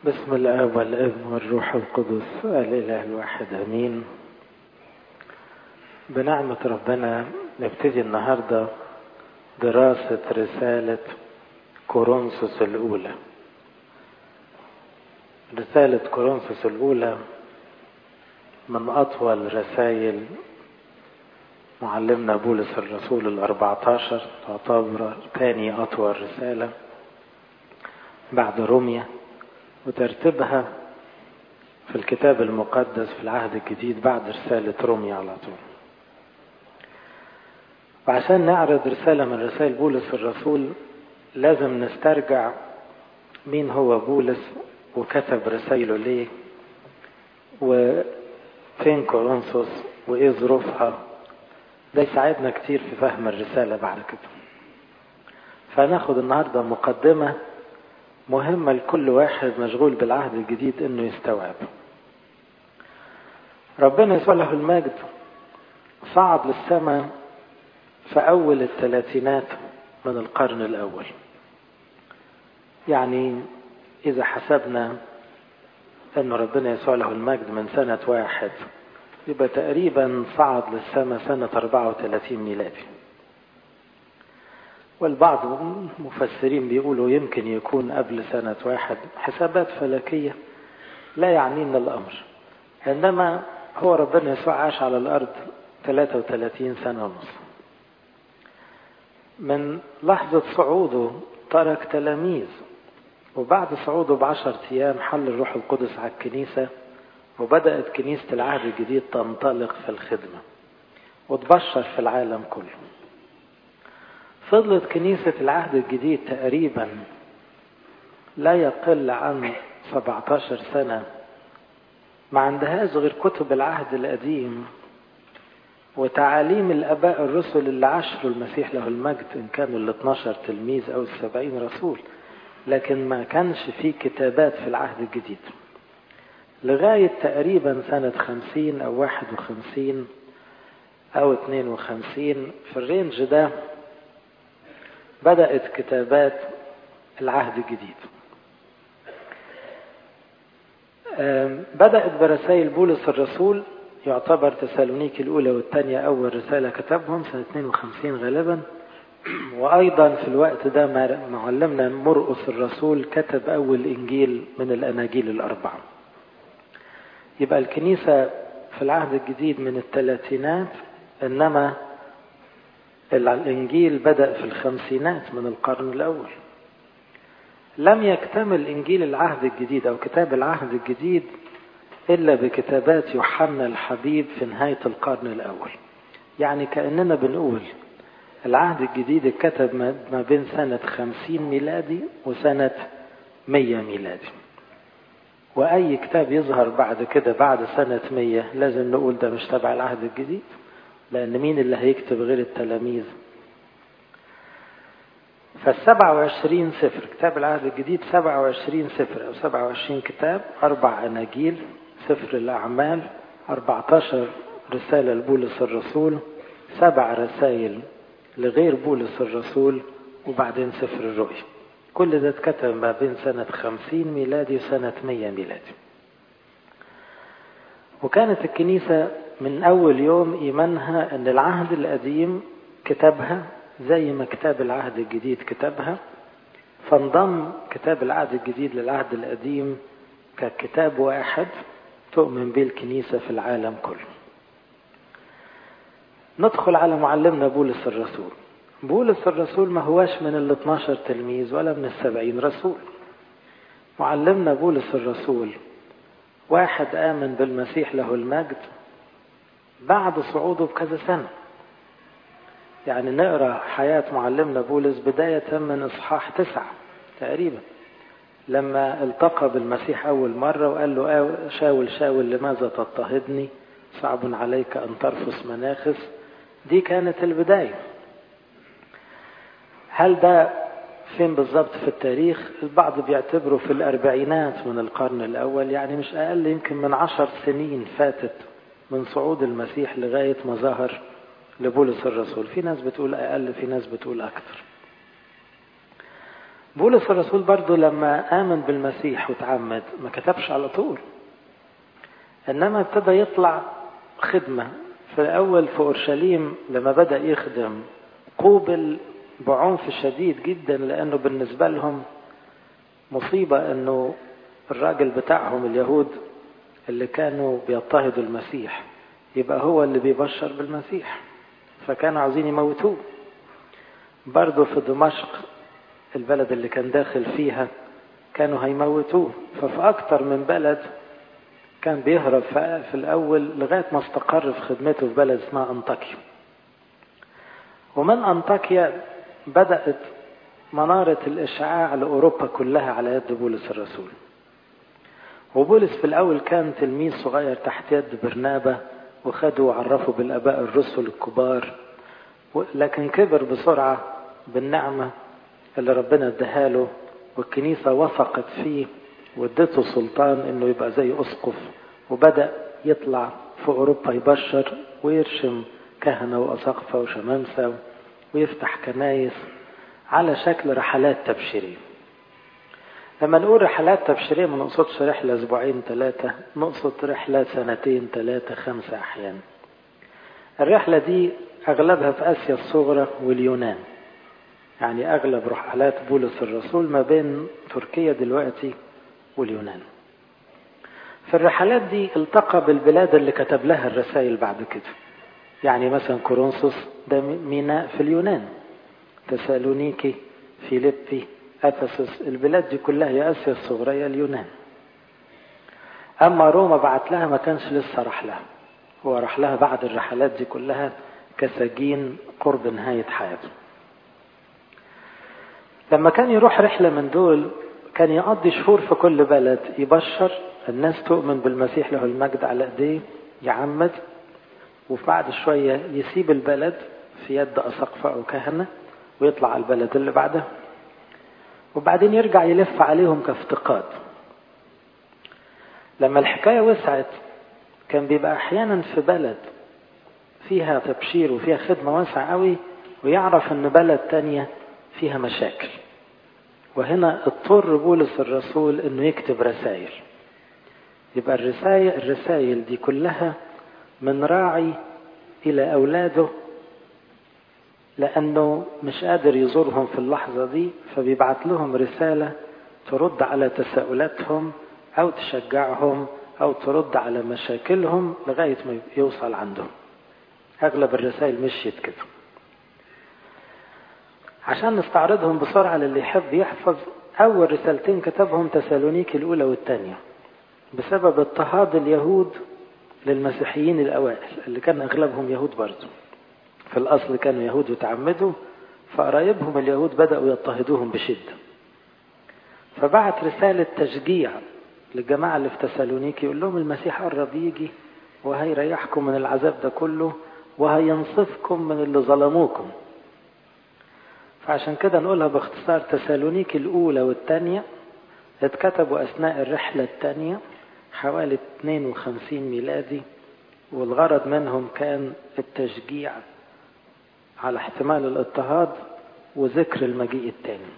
بسم الآب والابن والروح القدس الإله الواحد أمين بنعمة ربنا نبتدي النهاردة دراسة رسالة كورنثوس الأولى رسالة كورنثوس الأولى من أطول رسائل معلمنا بولس الرسول الأربعتاشر تعتبر ثاني أطول رسالة بعد روميا وترتيبها في الكتاب المقدس في العهد الجديد بعد رسالة روميا على طول وعشان نعرض رسالة من رسائل بولس الرسول لازم نسترجع مين هو بولس وكتب رسائله ليه وفين كورنثوس وايه ظروفها ده يساعدنا كتير في فهم الرسالة بعد كده فناخد النهاردة مقدمة مهمة لكل واحد مشغول بالعهد الجديد انه يستوعب ربنا يسوع له المجد صعد للسماء في اول الثلاثينات من القرن الاول يعني اذا حسبنا ان ربنا يسوع له المجد من سنة واحد يبقى تقريبا صعد للسماء سنة 34 ميلادي والبعض المفسرين بيقولوا يمكن يكون قبل سنة واحد حسابات فلكية لا يعنينا الأمر إنما هو ربنا يسوع عاش على الأرض 33 سنة ونص من لحظة صعوده ترك تلاميذ وبعد صعوده بعشر أيام حل الروح القدس على الكنيسة وبدأت كنيسة العهد الجديد تنطلق في الخدمة وتبشر في العالم كله فضلت كنيسة العهد الجديد تقريبا لا يقل عن 17 سنة ما عندهاش غير كتب العهد القديم وتعاليم الآباء الرسل اللي عاشروا المسيح له المجد إن كانوا ال 12 تلميذ أو السبعين رسول لكن ما كانش في كتابات في العهد الجديد لغاية تقريبا سنة خمسين أو واحد وخمسين أو اتنين وخمسين في الرينج ده بدأت كتابات العهد الجديد بدأت برسائل بولس الرسول يعتبر تسالونيك الأولى والثانية أول رسالة كتبهم سنة 52 غالبا وأيضا في الوقت ده معلمنا مرقس الرسول كتب أول إنجيل من الأناجيل الأربعة يبقى الكنيسة في العهد الجديد من الثلاثينات إنما الإنجيل بدأ في الخمسينات من القرن الأول لم يكتمل إنجيل العهد الجديد أو كتاب العهد الجديد إلا بكتابات يوحنا الحبيب في نهاية القرن الأول يعني كأننا بنقول العهد الجديد اتكتب ما بين سنة خمسين ميلادي وسنة مية ميلادي وأي كتاب يظهر بعد كده بعد سنة مية لازم نقول ده مش تبع العهد الجديد لأن مين اللي هيكتب غير التلاميذ فالسبعة وعشرين سفر كتاب العهد الجديد سبعة وعشرين سفر أو سبعة وعشرين كتاب أربع أناجيل سفر الأعمال أربعتاشر رسالة لبولس الرسول سبع رسائل لغير بولس الرسول وبعدين سفر الرؤيا كل ده اتكتب ما بين سنة خمسين ميلادي وسنة مية ميلادي وكانت الكنيسة من أول يوم إيمانها أن العهد القديم كتبها زي ما كتاب العهد الجديد كتبها فانضم كتاب العهد الجديد للعهد القديم ككتاب واحد تؤمن به الكنيسة في العالم كله ندخل على معلمنا بولس الرسول بولس الرسول ما هواش من ال 12 تلميذ ولا من السبعين رسول معلمنا بولس الرسول واحد آمن بالمسيح له المجد بعد صعوده بكذا سنة يعني نقرأ حياة معلمنا بولس بداية من إصحاح تسعة تقريبا لما التقى بالمسيح أول مرة وقال له شاول شاول لماذا تضطهدني صعب عليك أن ترفس مناخس دي كانت البداية هل ده فين بالظبط في التاريخ البعض بيعتبره في الأربعينات من القرن الأول يعني مش أقل يمكن من عشر سنين فاتت من صعود المسيح لغاية ما ظهر لبولس الرسول في ناس بتقول أقل في ناس بتقول أكثر بولس الرسول برضو لما آمن بالمسيح وتعمد ما كتبش على طول إنما ابتدى يطلع خدمة في الأول في أورشليم لما بدأ يخدم قوبل بعنف شديد جدا لأنه بالنسبة لهم مصيبة أنه الراجل بتاعهم اليهود اللي كانوا بيضطهدوا المسيح يبقى هو اللي بيبشر بالمسيح فكانوا عاوزين يموتوه برضه في دمشق البلد اللي كان داخل فيها كانوا هيموتوه ففي أكتر من بلد كان بيهرب في الأول لغاية ما استقر في خدمته في بلد اسمها أنطاكيا ومن أنطاكيا بدأت منارة الإشعاع لأوروبا كلها على يد بولس الرسول وبولس في الأول كان تلميذ صغير تحت يد برنابة وخده وعرفه بالآباء الرسل الكبار لكن كبر بسرعة بالنعمة اللي ربنا اداها له والكنيسة وثقت فيه وادته سلطان انه يبقى زي اسقف وبدأ يطلع في اوروبا يبشر ويرشم كهنة واساقفة وشمامسة ويفتح كنايس على شكل رحلات تبشيرية لما نقول رحلات تبشيرية ما نقصدش رحلة اسبوعين ثلاثة نقصد رحلة سنتين ثلاثة خمسة احيانا الرحلة دي اغلبها في اسيا الصغرى واليونان يعني اغلب رحلات بولس الرسول ما بين تركيا دلوقتي واليونان في الرحلات دي التقى بالبلاد اللي كتب لها الرسائل بعد كده يعني مثلا كورنثوس ده ميناء في اليونان تسالونيكي فيليبي افسس البلاد دي كلها يا اسيا الصغرى يا اليونان اما روما بعت لها ما كانش لسه راح لها هو راح لها بعد الرحلات دي كلها كسجين قرب نهايه حياته لما كان يروح رحله من دول كان يقضي شهور في كل بلد يبشر الناس تؤمن بالمسيح له المجد على ايديه يعمد وبعد شوية يسيب البلد في يد أساقفة أو كهنة ويطلع على البلد اللي بعدها وبعدين يرجع يلف عليهم كافتقاد لما الحكاية وسعت كان بيبقى أحيانا في بلد فيها تبشير وفيها خدمة واسعة قوي ويعرف أن بلد تانية فيها مشاكل وهنا اضطر بولس الرسول انه يكتب رسائل يبقى الرسائل الرسائل دي كلها من راعي الى اولاده لانه مش قادر يزورهم في اللحظه دي فبيبعت لهم رساله ترد على تساؤلاتهم او تشجعهم او ترد على مشاكلهم لغايه ما يوصل عندهم اغلب الرسائل مشيت كده عشان نستعرضهم بسرعة للي يحب يحفظ أول رسالتين كتبهم تسالونيكي الأولى والثانية بسبب اضطهاد اليهود للمسيحيين الأوائل اللي كان أغلبهم يهود برضه في الأصل كانوا يهود وتعمدوا فقرايبهم اليهود بدأوا يضطهدوهم بشدة فبعت رسالة تشجيع للجماعة اللي في تسالونيكي يقول لهم المسيح قرب يجي وهيريحكم من العذاب ده كله وهينصفكم من اللي ظلموكم فعشان كده نقولها باختصار تسالونيك الأولى والثانية اتكتبوا أثناء الرحلة الثانية حوالي 52 ميلادي والغرض منهم كان التشجيع على احتمال الاضطهاد وذكر المجيء الثاني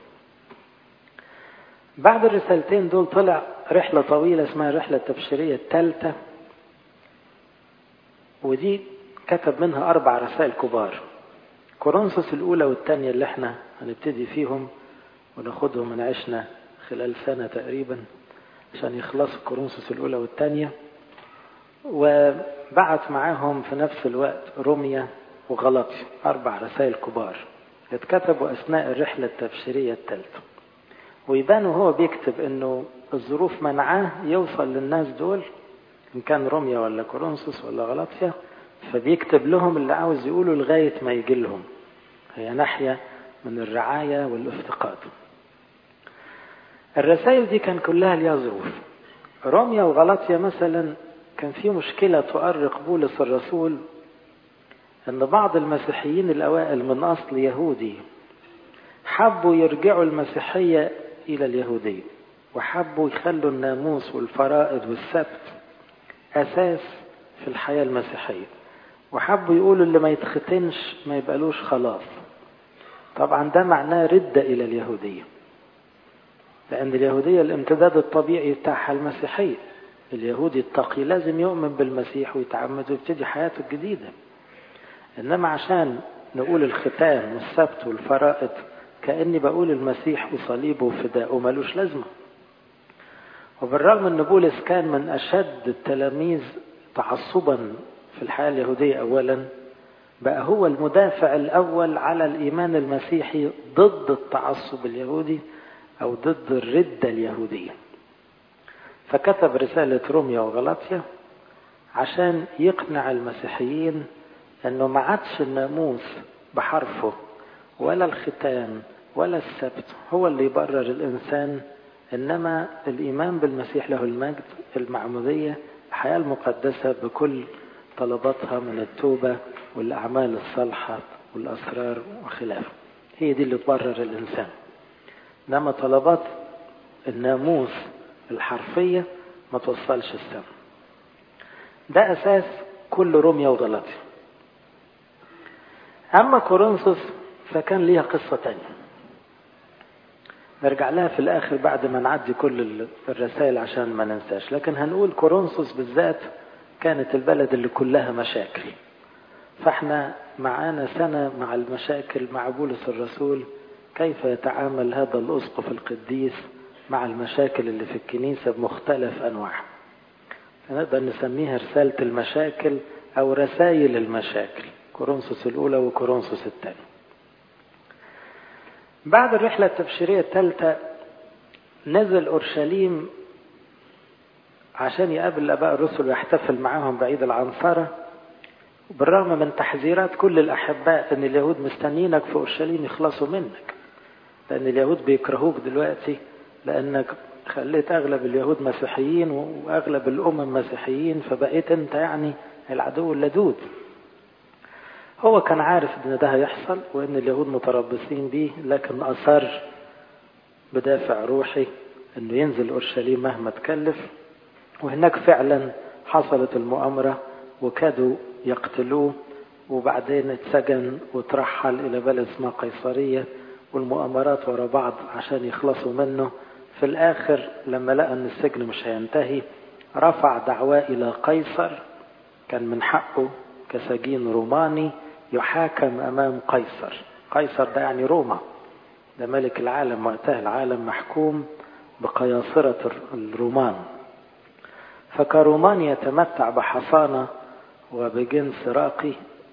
بعد الرسالتين دول طلع رحلة طويلة اسمها الرحلة التبشيرية الثالثة ودي كتب منها أربع رسائل كبار كورنثوس الأولى والثانية اللي احنا هنبتدي فيهم وناخدهم من عشنا خلال سنة تقريبا عشان يخلصوا كورنثوس الأولى والثانية وبعت معاهم في نفس الوقت روميا وغلطيا أربع رسائل كبار اتكتبوا أثناء الرحلة التبشيرية الثالثة ويبان وهو بيكتب انه الظروف منعاه يوصل للناس دول ان كان روميا ولا كورنثوس ولا غلطيا فبيكتب لهم اللي عاوز يقوله لغاية ما يجي لهم هي ناحية من الرعاية والافتقاد الرسائل دي كان كلها ليها ظروف روميا وغلطيا مثلا كان في مشكلة تؤرق بولس الرسول ان بعض المسيحيين الاوائل من اصل يهودي حبوا يرجعوا المسيحية الى اليهودية وحبوا يخلوا الناموس والفرائض والسبت اساس في الحياة المسيحية وحبوا يقولوا اللي ما يتختنش ما يبقالوش خلاص طبعا ده معناه ردة إلى اليهودية لأن اليهودية الامتداد الطبيعي بتاعها المسيحية اليهودي التقي لازم يؤمن بالمسيح ويتعمد ويبتدي حياته الجديدة إنما عشان نقول الختان والسبت والفرائض كأني بقول المسيح وصليبه وفداءه ملوش لازمة وبالرغم أن بولس كان من أشد التلاميذ تعصبا في الحياة اليهودية أولا بقى هو المدافع الأول على الإيمان المسيحي ضد التعصب اليهودي أو ضد الردة اليهودية فكتب رسالة روميا وغلاطيا عشان يقنع المسيحيين أنه ما عادش الناموس بحرفه ولا الختان ولا السبت هو اللي يبرر الإنسان إنما الإيمان بالمسيح له المجد المعمودية الحياة المقدسة بكل طلباتها من التوبة والأعمال الصالحة والأسرار وخلافه هي دي اللي تبرر الإنسان إنما طلبات الناموس الحرفية ما توصلش السماء ده أساس كل روميا وغلاطيا أما كورنثوس فكان ليها قصة تانية نرجع لها في الآخر بعد ما نعدي كل الرسائل عشان ما ننساش لكن هنقول كورنثوس بالذات كانت البلد اللي كلها مشاكل فاحنا معانا سنة مع المشاكل مع بولس الرسول كيف يتعامل هذا الأسقف القديس مع المشاكل اللي في الكنيسة بمختلف أنواعها نقدر نسميها رسالة المشاكل أو رسائل المشاكل كورنثوس الأولى وكورنثوس الثانية بعد الرحلة التبشيرية الثالثة نزل أورشليم عشان يقابل الآباء الرسل ويحتفل معاهم بعيد العنصرة بالرغم من تحذيرات كل الأحباء أن اليهود مستنينك في أورشليم يخلصوا منك لأن اليهود بيكرهوك دلوقتي لأنك خليت أغلب اليهود مسيحيين وأغلب الأمم مسيحيين فبقيت أنت يعني العدو اللدود هو كان عارف ان ده هيحصل وان اليهود متربصين بيه لكن اصر بدافع روحي انه ينزل اورشليم مهما تكلف وهناك فعلا حصلت المؤامرة وكادوا يقتلوه وبعدين اتسجن وترحل الى بلد اسمها قيصرية والمؤامرات ورا بعض عشان يخلصوا منه في الاخر لما لقى ان السجن مش هينتهي رفع دعواه الى قيصر كان من حقه كسجين روماني يحاكم أمام قيصر قيصر ده يعني روما ده ملك العالم وقتها العالم محكوم بقياصرة الرومان فكرومان يتمتع بحصانة وبجنس راقي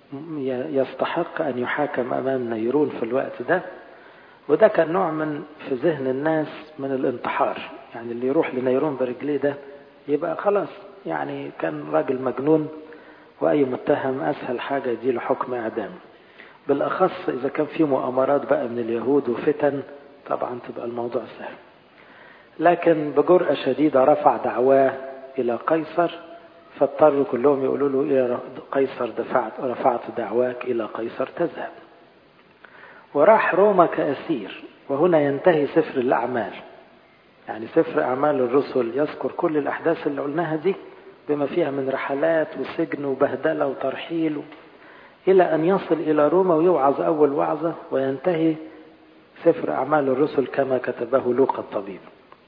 يستحق أن يحاكم أمام نيرون في الوقت ده وده كان نوع من في ذهن الناس من الانتحار يعني اللي يروح لنيرون برجليه ده يبقى خلاص يعني كان راجل مجنون وأي متهم أسهل حاجة يديله حكم إعدام بالأخص إذا كان في مؤامرات بقى من اليهود وفتن طبعا تبقى الموضوع سهل لكن بجرأة شديدة رفع دعواه إلى قيصر فاضطروا كلهم يقولوا له إلى قيصر دفعت رفعت دعواك إلى قيصر تذهب وراح روما كأسير وهنا ينتهي سفر الأعمال يعني سفر أعمال الرسل يذكر كل الأحداث اللي قلناها دي بما فيها من رحلات وسجن وبهدلة وترحيل إلى أن يصل إلى روما ويوعظ أول وعظة وينتهي سفر أعمال الرسل كما كتبه لوقا الطبيب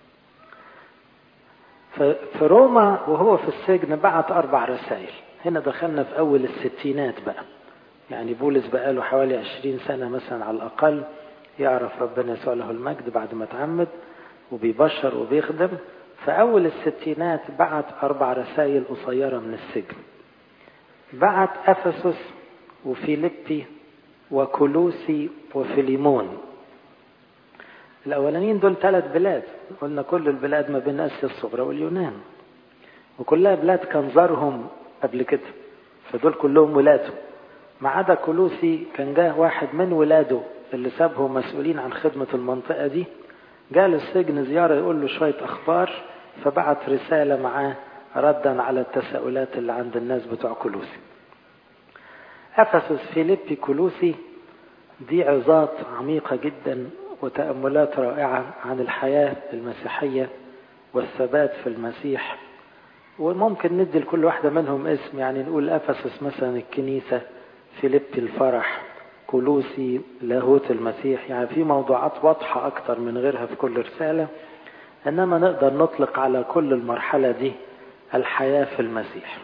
في روما وهو في السجن بعت أربع رسائل هنا دخلنا في أول الستينات بقى يعني بولس بقى له حوالي عشرين سنة مثلا على الأقل يعرف ربنا يسوع له المجد بعد ما تعمد وبيبشر وبيخدم في أول الستينات بعت أربع رسائل قصيرة من السجن بعت أفسس وفيليبي وكولوسي وفيليمون الأولانيين دول ثلاث بلاد قلنا كل البلاد ما بين آسيا الصغرى واليونان وكلها بلاد كان زارهم قبل كده فدول كلهم ولاده ما عدا كولوسي كان جاه واحد من ولاده اللي سابهم مسؤولين عن خدمة المنطقة دي جاء للسجن زيارة يقول له شوية أخبار فبعت رسالة معاه ردا على التساؤلات اللي عند الناس بتوع كولوسي أفسس فيليبي كولوسي دي عظات عميقة جدا وتأملات رائعة عن الحياة المسيحية والثبات في المسيح وممكن ندي لكل واحدة منهم اسم يعني نقول أفسس مثلا الكنيسة فيليبي الفرح كولوسي لاهوت المسيح يعني في موضوعات واضحة أكتر من غيرها في كل رسالة إنما نقدر نطلق على كل المرحلة دي الحياة في المسيح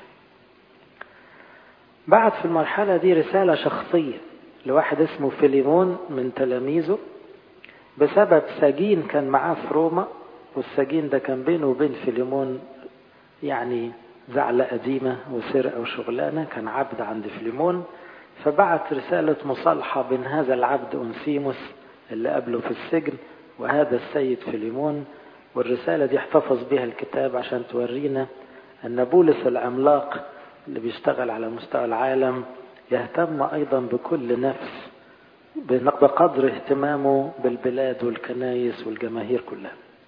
بعد في المرحلة دي رسالة شخصية لواحد اسمه فيليمون من تلاميذه بسبب سجين كان معاه في روما والسجين ده كان بينه وبين فيليمون يعني زعلة قديمة وسرقة وشغلانة كان عبد عند فيليمون فبعت رسالة مصالحة بين هذا العبد أنسيموس اللي قبله في السجن وهذا السيد فيليمون والرسالة دي احتفظ بها الكتاب عشان تورينا أن بولس العملاق اللي بيشتغل على مستوى العالم يهتم أيضا بكل نفس بقدر اهتمامه بالبلاد والكنايس والجماهير كلها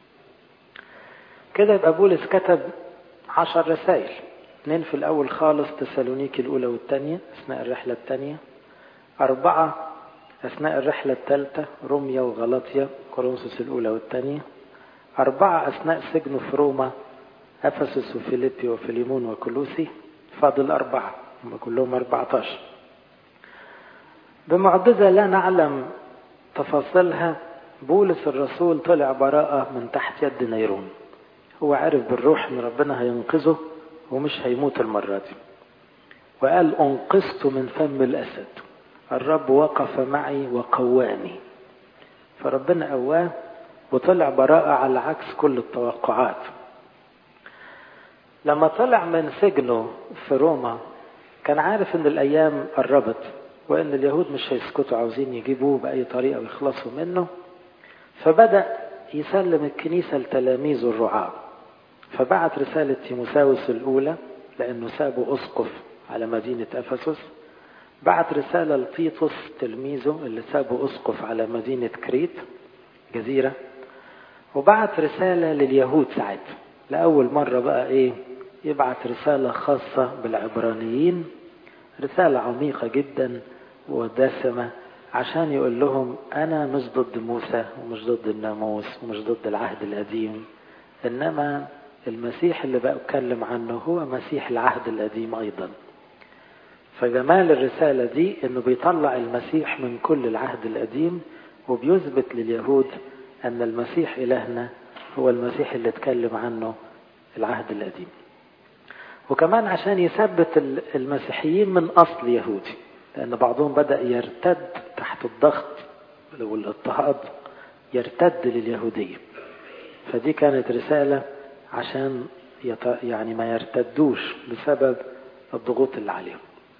كده يبقى بولس كتب عشر رسائل اثنين في الأول خالص تسالونيكي الأولى والثانية أثناء الرحلة الثانية أربعة أثناء الرحلة الثالثة روميا وغلطيا كورنثوس الأولى والثانية أربعة أثناء سجنه في روما أفسس وفيليبي وفيليمون وكلوسي فاضل أربعة هم كلهم 14 بمعجزة لا نعلم تفاصيلها بولس الرسول طلع براءة من تحت يد نيرون هو عارف بالروح ان ربنا هينقذه ومش هيموت المرة دي وقال انقذت من فم الاسد الرب وقف معي وقواني فربنا قواه وطلع براءة على عكس كل التوقعات لما طلع من سجنه في روما كان عارف ان الايام قربت وان اليهود مش هيسكتوا عاوزين يجيبوه باي طريقه ويخلصوا منه فبدا يسلم الكنيسه لتلاميذه الرعاه فبعت رساله تيموساوس الاولى لانه سابوا اسقف على مدينه افسس بعت رساله لتيتوس تلميذه اللي سابوا اسقف على مدينه كريت جزيره وبعت رساله لليهود ساعتها لاول مره بقى ايه يبعت رساله خاصه بالعبرانيين رسالة عميقة جدا ودسمة عشان يقول لهم أنا مش ضد موسى ومش ضد الناموس ومش ضد العهد القديم إنما المسيح اللي بتكلم عنه هو مسيح العهد القديم أيضا فجمال الرسالة دي إنه بيطلع المسيح من كل العهد القديم وبيثبت لليهود أن المسيح إلهنا هو المسيح اللي اتكلم عنه العهد القديم وكمان عشان يثبت المسيحيين من أصل يهودي لأن بعضهم بدأ يرتد تحت الضغط والاضطهاد يرتد لليهودية فدي كانت رسالة عشان يعني ما يرتدوش بسبب الضغوط اللي عليهم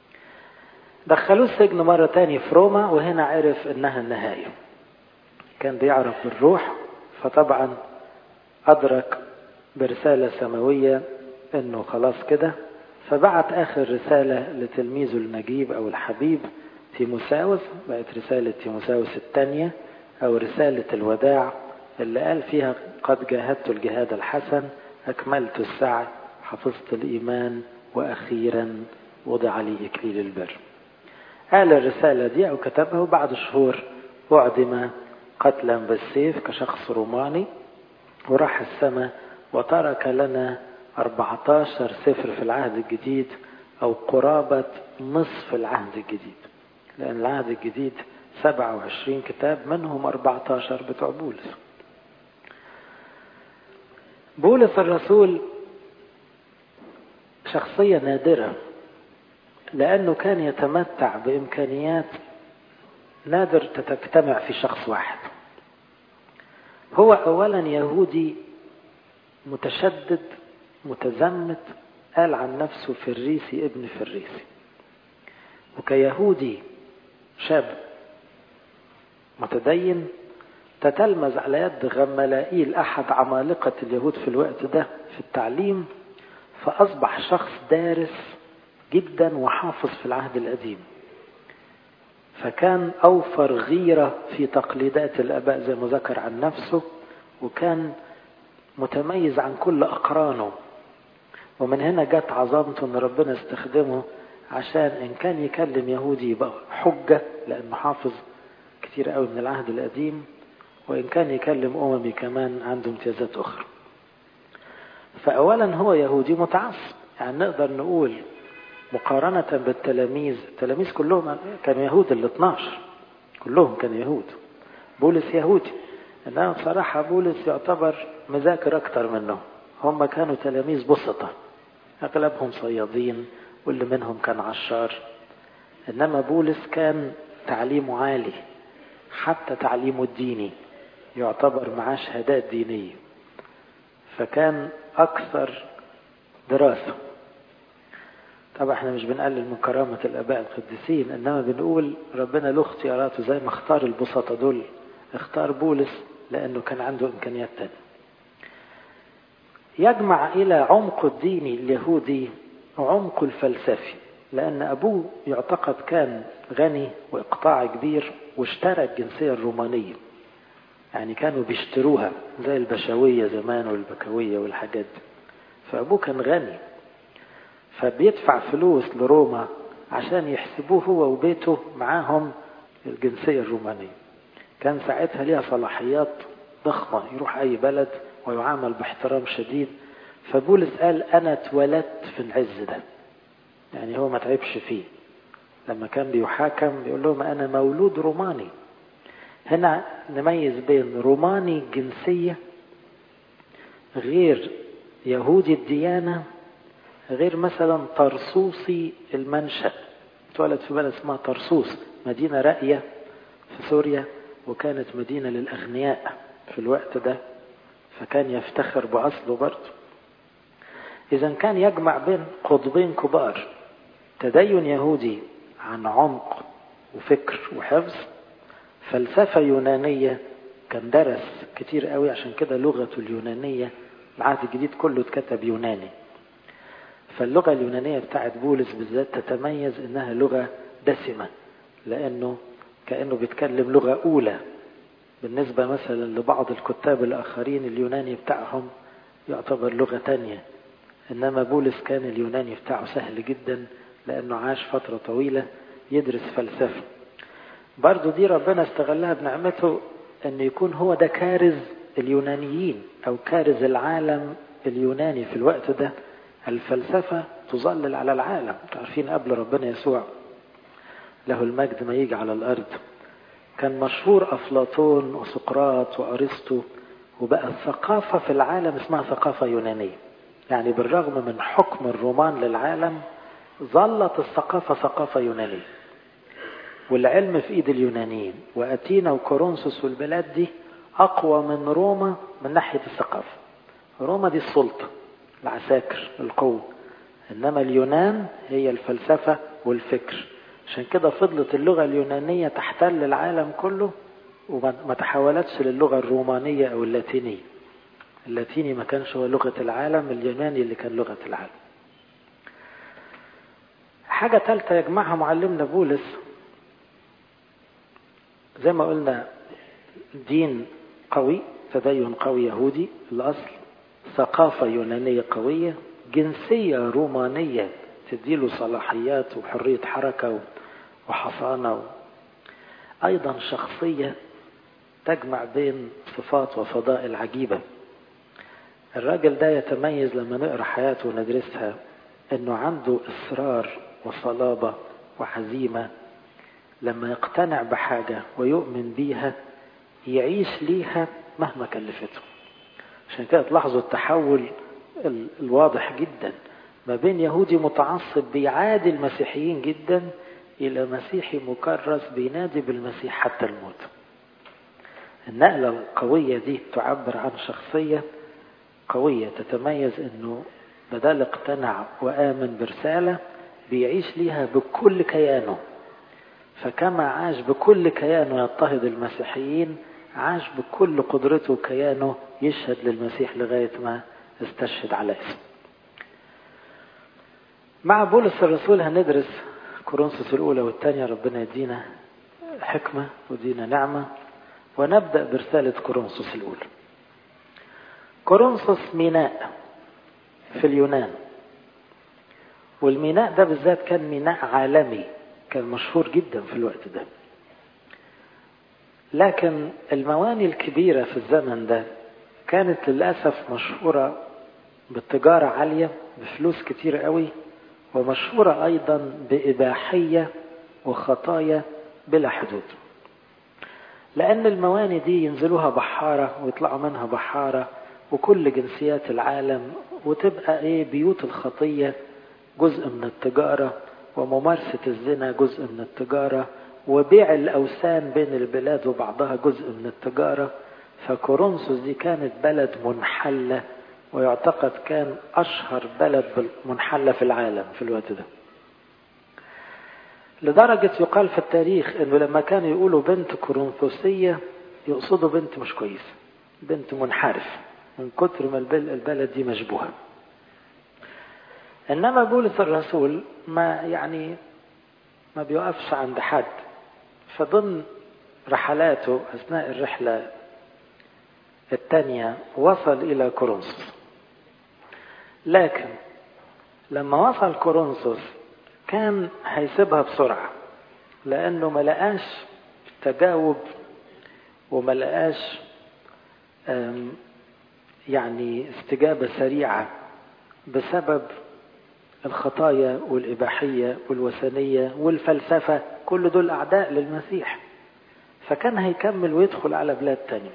دخلوه السجن مرة تاني في روما وهنا عرف انها النهاية كان بيعرف بالروح فطبعا أدرك برسالة سماوية انه خلاص كده فبعت اخر رسالة لتلميذه النجيب او الحبيب تيموساوس بقت رسالة تيموساوس الثانية او رسالة الوداع اللي قال فيها قد جاهدت الجهاد الحسن اكملت السعي حفظت الايمان واخيرا وضع لي اكليل البر قال الرسالة دي او كتبها وبعد شهور اعدم قتلا بالسيف كشخص روماني وراح السماء وترك لنا 14 سفر في العهد الجديد أو قرابة نصف العهد الجديد لأن العهد الجديد 27 كتاب منهم 14 بتوع بولس بولس الرسول شخصية نادرة لأنه كان يتمتع بإمكانيات نادر تجتمع في شخص واحد هو أولا يهودي متشدد متزمت قال عن نفسه فريسي ابن فريسي وكيهودي شاب متدين تتلمذ على يد غملائيل أحد عمالقة اليهود في الوقت ده في التعليم فأصبح شخص دارس جدا وحافظ في العهد القديم فكان أوفر غيرة في تقليدات الآباء زي ما ذكر عن نفسه وكان متميز عن كل أقرانه ومن هنا جت عظمته ان ربنا استخدمه عشان ان كان يكلم يهودي يبقى حجة لانه حافظ كتير قوي من العهد القديم وان كان يكلم اممي كمان عنده امتيازات اخرى فاولا هو يهودي متعصب يعني نقدر نقول مقارنة بالتلاميذ التلاميذ كلهم كانوا يهود ال 12 كلهم كانوا يهود بولس يهودي إنما بصراحة بولس يعتبر مذاكر أكتر منه هم كانوا تلاميذ بسطة أغلبهم صيادين واللي منهم كان عشار إنما بولس كان تعليمه عالي حتى تعليمه الديني يعتبر معاه شهادات دينية فكان أكثر دراسة طبعا احنا مش بنقلل من كرامة الآباء القديسين إنما بنقول ربنا له اختياراته زي ما اختار البسطة دول اختار بولس لأنه كان عنده إمكانيات تانية يجمع إلى عمق الديني اليهودي وعمق الفلسفي لأن أبوه يعتقد كان غني وإقطاع كبير واشترى الجنسية الرومانية يعني كانوا بيشتروها زي البشوية زمان والبكوية والحاجات دي فأبوه كان غني فبيدفع فلوس لروما عشان يحسبوه هو وبيته معاهم الجنسية الرومانية كان ساعتها ليها صلاحيات ضخمة يروح أي بلد ويعامل باحترام شديد فبولس قال أنا اتولدت في العز ده يعني هو ما تعبش فيه لما كان بيحاكم بيقول لهم أنا مولود روماني هنا نميز بين روماني الجنسية غير يهودي الديانة غير مثلا طرسوسي المنشأ اتولد في بلد اسمها طرسوس مدينة راقية في سوريا وكانت مدينة للأغنياء في الوقت ده فكان يفتخر بأصله برضه إذا كان يجمع بين قطبين كبار تدين يهودي عن عمق وفكر وحفظ فلسفة يونانية كان درس كتير قوي عشان كده لغته اليونانية العهد الجديد كله اتكتب يوناني فاللغة اليونانية بتاعت بولس بالذات تتميز انها لغة دسمة لانه كأنه بيتكلم لغة اولى بالنسبة مثلا لبعض الكتاب الاخرين اليوناني بتاعهم يعتبر لغة تانية انما بولس كان اليوناني بتاعه سهل جدا لانه عاش فترة طويلة يدرس فلسفة برضو دي ربنا استغلها بنعمته ان يكون هو ده كارز اليونانيين او كارز العالم اليوناني في الوقت ده الفلسفة تظلل على العالم عارفين قبل ربنا يسوع له المجد ما يجي على الأرض كان مشهور أفلاطون وسقراط وأرسطو وبقى الثقافة في العالم اسمها ثقافة يونانية يعني بالرغم من حكم الرومان للعالم ظلت الثقافة ثقافة يونانية والعلم في ايد اليونانيين واتينا وكورنثوس والبلاد دي اقوى من روما من ناحيه الثقافه روما دي السلطه العساكر القوه انما اليونان هي الفلسفه والفكر عشان كده فضلت اللغه اليونانيه تحتل العالم كله وما تحولتش للغه الرومانيه او اللاتينيه اللاتيني ما كانش هو لغه العالم اليوناني اللي كان لغه العالم حاجه ثالثه يجمعها معلمنا بولس زي ما قلنا دين قوي تدين قوي يهودي الأصل ثقافة يونانية قوية جنسية رومانية تديله صلاحيات وحرية حركة وحصانة أيضا شخصية تجمع بين صفات وفضائل عجيبة الراجل ده يتميز لما نقرأ حياته وندرسها أنه عنده إصرار وصلابة وعزيمة لما يقتنع بحاجة ويؤمن بيها يعيش ليها مهما كلفته عشان كده تلاحظوا التحول الواضح جدا ما بين يهودي متعصب بيعادي المسيحيين جدا إلى مسيحي مكرس بينادي بالمسيح حتى الموت النقلة القوية دي تعبر عن شخصية قوية تتميز انه بدل اقتنع وآمن برسالة بيعيش ليها بكل كيانه فكما عاش بكل كيانه يضطهد المسيحيين عاش بكل قدرته وكيانه يشهد للمسيح لغاية ما استشهد على اسمه مع بولس الرسول هندرس كورنثوس الأولى والثانية ربنا يدينا حكمة ودينا نعمة ونبدأ برسالة كورنثوس الأولى كورنثوس ميناء في اليونان والميناء ده بالذات كان ميناء عالمي كان مشهور جدا في الوقت ده لكن المواني الكبيرة في الزمن ده كانت للأسف مشهورة بالتجارة عالية بفلوس كتير قوي ومشهورة أيضا بإباحية وخطايا بلا حدود لأن المواني دي ينزلوها بحارة ويطلعوا منها بحارة وكل جنسيات العالم وتبقى ايه بيوت الخطية جزء من التجارة وممارسة الزنا جزء من التجارة وبيع الأوثان بين البلاد وبعضها جزء من التجارة فكورنثوس دي كانت بلد منحلة ويعتقد كان أشهر بلد منحلة في العالم في الوقت ده لدرجة يقال في التاريخ انه لما كانوا يقولوا بنت كورنثوسية يقصدوا بنت مش كويسة بنت منحرف من كتر ما البلد دي مشبوهة انما بولس الرسول ما يعني ما بيوقفش عند حد فضمن رحلاته اثناء الرحلة الثانية وصل الى كورنثوس لكن لما وصل كورنثوس كان هيسيبها بسرعة لأنه ما لقاش تجاوب وما لقاش يعني استجابة سريعة بسبب الخطايا والإباحية والوثنية والفلسفة كل دول أعداء للمسيح فكان هيكمل ويدخل على بلاد تانية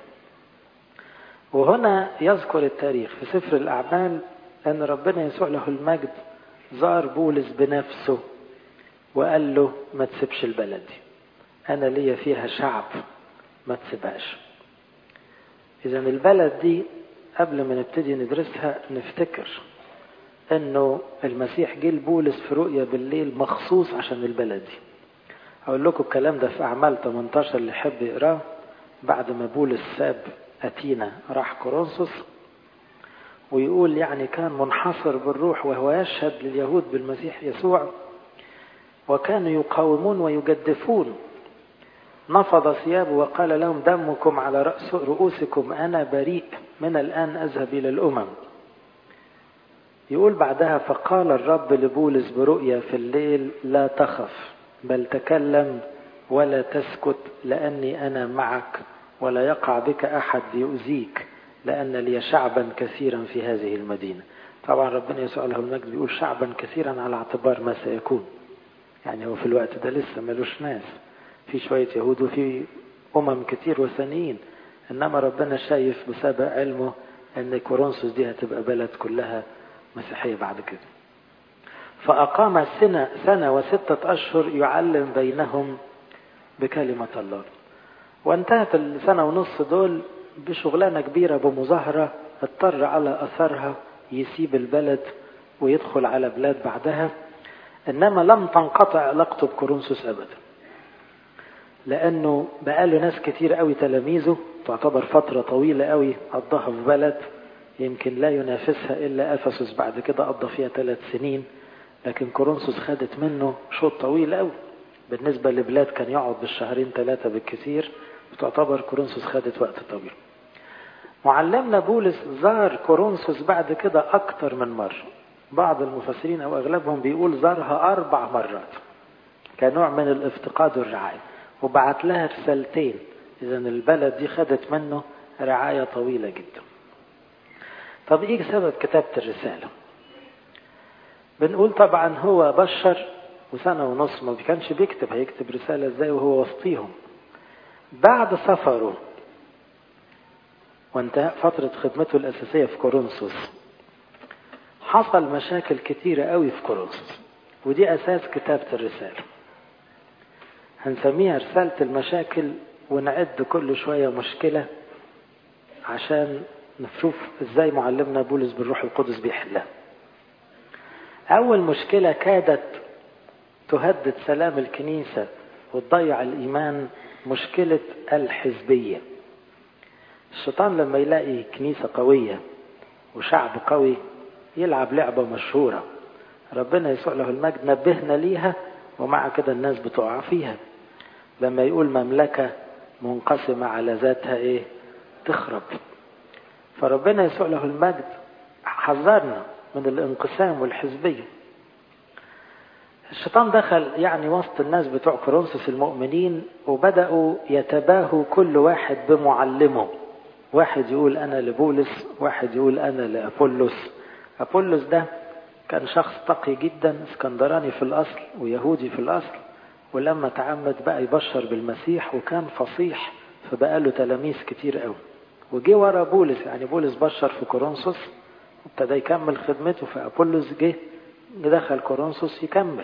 وهنا يذكر التاريخ في سفر الأعمال أن ربنا يسوع له المجد زار بولس بنفسه وقال له ما تسيبش البلد دي أنا ليا فيها شعب ما تسيبهاش إذا البلد دي قبل ما نبتدي ندرسها نفتكر انه المسيح جه لبولس في رؤيا بالليل مخصوص عشان البلد دي اقول لكم الكلام ده في اعمال 18 اللي يحب يقراه بعد ما بولس ساب اتينا راح كورنثوس ويقول يعني كان منحصر بالروح وهو يشهد لليهود بالمسيح يسوع وكانوا يقاومون ويجدفون نفض ثيابه وقال لهم دمكم على رأس رؤوسكم أنا بريء من الآن أذهب إلى الأمم يقول بعدها فقال الرب لبولس برؤيا في الليل لا تخف بل تكلم ولا تسكت لأني أنا معك ولا يقع بك أحد يؤذيك لأن لي شعبا كثيرا في هذه المدينة طبعا ربنا يسوع له المجد بيقول شعبا كثيرا على اعتبار ما سيكون يعني هو في الوقت ده لسه ملوش ناس في شوية يهود وفي أمم كتير وثنيين إنما ربنا شايف بسبب علمه إن كورنثوس دي هتبقى بلد كلها مسيحية بعد كده فأقام سنة, سنة وستة أشهر يعلم بينهم بكلمة الله وانتهت السنة ونص دول بشغلانة كبيرة بمظاهرة اضطر على أثرها يسيب البلد ويدخل على بلاد بعدها إنما لم تنقطع علاقته بكورنثوس أبدا لأنه بقاله ناس كتير قوي تلاميذه تعتبر فترة طويلة قوي قضاها في بلد يمكن لا ينافسها إلا أفسس بعد كده قضى فيها ثلاث سنين لكن كورنثوس خدت منه شوط طويل قوي بالنسبة لبلاد كان يقعد بالشهرين ثلاثة بالكثير تعتبر كورنثوس خدت وقت طويل معلمنا بولس زار كورنثوس بعد كده أكتر من مرة بعض المفسرين أو أغلبهم بيقول زارها أربع مرات كنوع من الافتقاد والرعاية وبعت لها رسالتين إذا البلد دي خدت منه رعاية طويلة جدا طب إيه سبب كتابة الرسالة بنقول طبعا هو بشر وسنة ونص ما كانش بيكتب هيكتب رسالة ازاي وهو وسطيهم بعد سفره وانتهى فترة خدمته الأساسية في كورنثوس حصل مشاكل كتيرة قوي في كورنثوس ودي أساس كتابة الرسالة هنسميها رسالة المشاكل ونعد كل شوية مشكلة عشان نشوف ازاي معلمنا بولس بالروح القدس بيحلها أول مشكلة كادت تهدد سلام الكنيسة وتضيع الإيمان مشكلة الحزبية الشيطان لما يلاقي كنيسة قوية وشعب قوي يلعب لعبة مشهورة ربنا يسوع له المجد نبهنا ليها ومع كده الناس بتقع فيها لما يقول مملكة منقسمة على ذاتها ايه تخرب فربنا يسوع له المجد حذرنا من الانقسام والحزبية الشيطان دخل يعني وسط الناس بتوع كورنثوس المؤمنين وبدأوا يتباهوا كل واحد بمعلمه واحد يقول أنا لبولس واحد يقول أنا لأبولس أبولس ده كان شخص تقي جدا اسكندراني في الأصل ويهودي في الأصل ولما تعمد بقى يبشر بالمسيح وكان فصيح فبقى له تلاميذ كتير قوي وجي ورا بولس يعني بولس بشر في كورنثوس ابتدى يكمل خدمته فأبولس جه دخل كورنثوس يكمل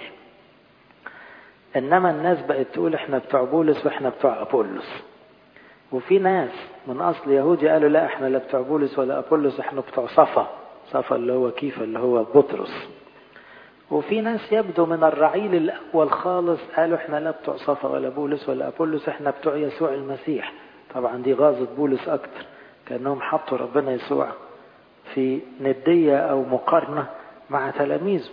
انما الناس بقت تقول احنا بتوع بولس واحنا بتوع ابولس وفي ناس من اصل يهودي قالوا لا احنا لا بتوع بولس ولا ابولس احنا بتوع صفا صفا اللي هو كيف اللي هو بطرس وفي ناس يبدو من الرعيل الاول خالص قالوا احنا لا بتوع صفا ولا بولس ولا ابولس احنا بتوع يسوع المسيح طبعا دي غاظت بولس اكتر كانهم حطوا ربنا يسوع في نديه او مقارنه مع تلاميذه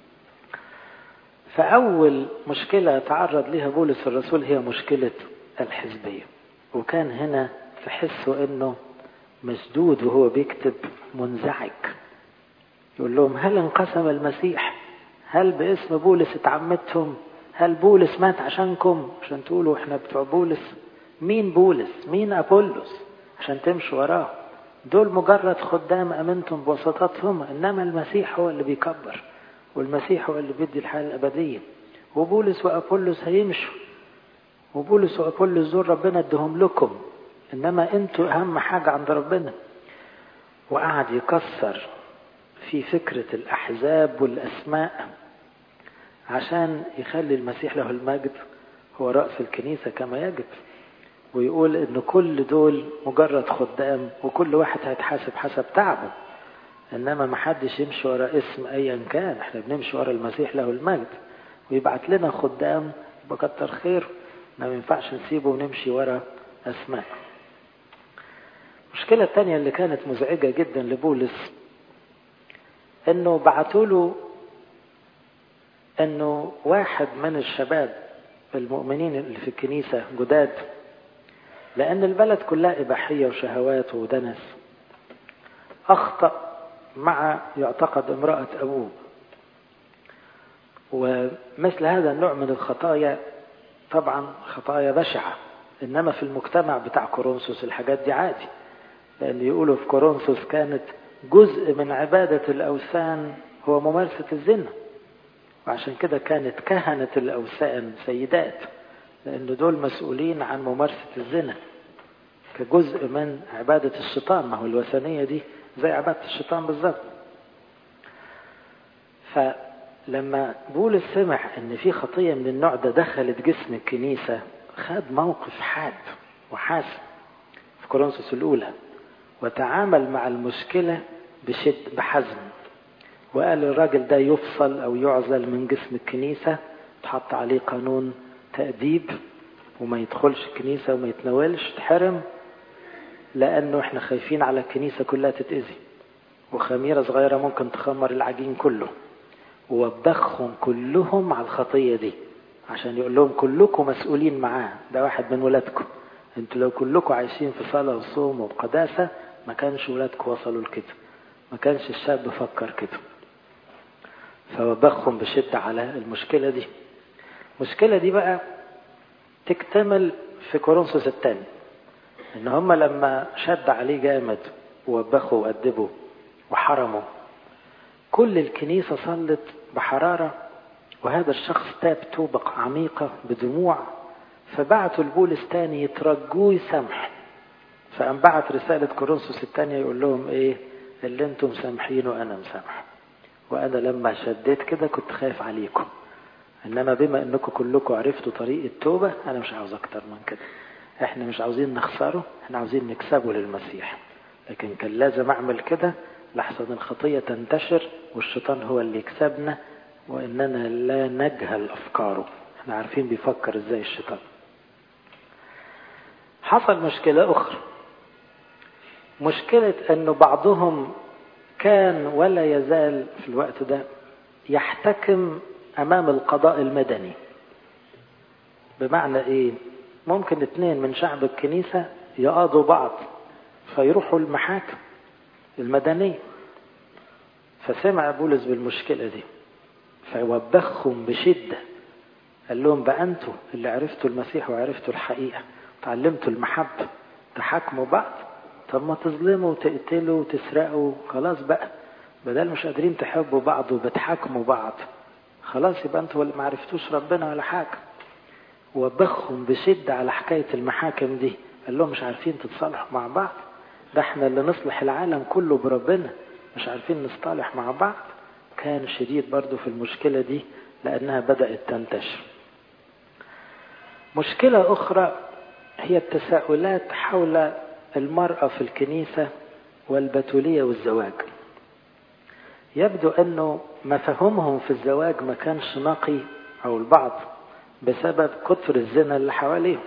فأول مشكلة تعرض لها بولس الرسول هي مشكلة الحزبية وكان هنا تحسوا انه مسدود وهو بيكتب منزعج يقول لهم هل انقسم المسيح هل باسم بولس اتعمدتم هل بولس مات عشانكم عشان تقولوا احنا بتوع بولس مين بولس مين ابولس عشان تمشوا وراه دول مجرد خدام امنتم بوسطتهم انما المسيح هو اللي بيكبر والمسيح هو اللي بيدي الحياة الأبدية وبولس وأبولس هيمشوا وبولس وأبولس دول ربنا ادهم لكم إنما أنتوا أهم حاجة عند ربنا وقعد يكسر في فكرة الأحزاب والأسماء عشان يخلي المسيح له المجد هو رأس الكنيسة كما يجب ويقول إن كل دول مجرد خدام وكل واحد هيتحاسب حسب تعبه انما ما حدش يمشي ورا اسم ايا كان احنا بنمشي ورا المسيح له المجد ويبعت لنا خدام يبقى كتر خير ما ينفعش نسيبه ونمشي ورا اسماء المشكلة الثانية اللي كانت مزعجة جدا لبولس انه بعتوا له انه واحد من الشباب المؤمنين اللي في الكنيسة جداد لان البلد كلها اباحية وشهوات ودنس اخطأ مع يعتقد امرأة أبوه ومثل هذا النوع من الخطايا طبعا خطايا بشعة إنما في المجتمع بتاع كورنثوس الحاجات دي عادي لأن يقولوا في كورنثوس كانت جزء من عبادة الأوثان هو ممارسة الزنا وعشان كده كانت كهنة الأوثان سيدات لأن دول مسؤولين عن ممارسة الزنا كجزء من عبادة الشيطان ما هو الوثنية دي زي عبادة الشيطان بالظبط فلما بولس سمع ان في خطية من النوع ده دخلت جسم الكنيسة خد موقف حاد وحاسم في كورنثوس الاولى وتعامل مع المشكلة بشد بحزم وقال الراجل ده يفصل او يعزل من جسم الكنيسة تحط عليه قانون تأديب وما يدخلش الكنيسة وما يتناولش تحرم لأنه احنا خايفين على الكنيسة كلها تتأذي وخميرة صغيرة ممكن تخمر العجين كله ووبخهم كلهم على الخطية دي عشان يقول لهم كلكم مسؤولين معاه ده واحد من ولادكم انتوا لو كلكم عايشين في صلاة وصوم وقداسة ما كانش ولادكم وصلوا لكده ما كانش الشاب فكر كده فوبخهم بشدة على المشكلة دي المشكلة دي بقى تكتمل في كورنثوس الثاني ان هم لما شد عليه جامد ووبخوا وأدبوا وحرموا كل الكنيسة صلت بحرارة وهذا الشخص تاب توبة عميقة بدموع فبعتوا لبولس تاني يترجوه يسامح فقام بعت رسالة كورنثوس الثانية يقول لهم ايه اللي انتم سامحينه انا مسامح وانا لما شديت كده كنت خايف عليكم انما بما انكم كلكم عرفتوا طريق التوبة انا مش عاوز اكتر من كده احنا مش عاوزين نخسره احنا عاوزين نكسبه للمسيح لكن كان لازم اعمل كده لحسن الخطية تنتشر والشيطان هو اللي يكسبنا واننا لا نجهل افكاره احنا عارفين بيفكر ازاي الشيطان حصل مشكلة اخرى مشكلة انه بعضهم كان ولا يزال في الوقت ده يحتكم امام القضاء المدني بمعنى ايه ممكن اتنين من شعب الكنيسة يقاضوا بعض فيروحوا المحاكم المدنية فسمع بولس بالمشكلة دي فوبخهم بشدة قال لهم بقى انتوا اللي عرفتوا المسيح وعرفتوا الحقيقة تعلمتوا المحبة تحاكموا بعض طب ما تظلموا وتقتلوا وتسرقوا خلاص بقى بدل مش قادرين تحبوا بعض وبتحاكموا بعض خلاص يبقى انتوا اللي ما عرفتوش ربنا ولا حاجة وبخهم بشدة على حكاية المحاكم دي قال لهم مش عارفين تتصالحوا مع بعض ده احنا اللي نصلح العالم كله بربنا مش عارفين نصطلح مع بعض كان شديد برضو في المشكلة دي لأنها بدأت تنتشر مشكلة أخرى هي التساؤلات حول المرأة في الكنيسة والبتولية والزواج يبدو أنه مفهومهم في الزواج ما كانش نقي أو البعض بسبب كتر الزنا اللي حواليهم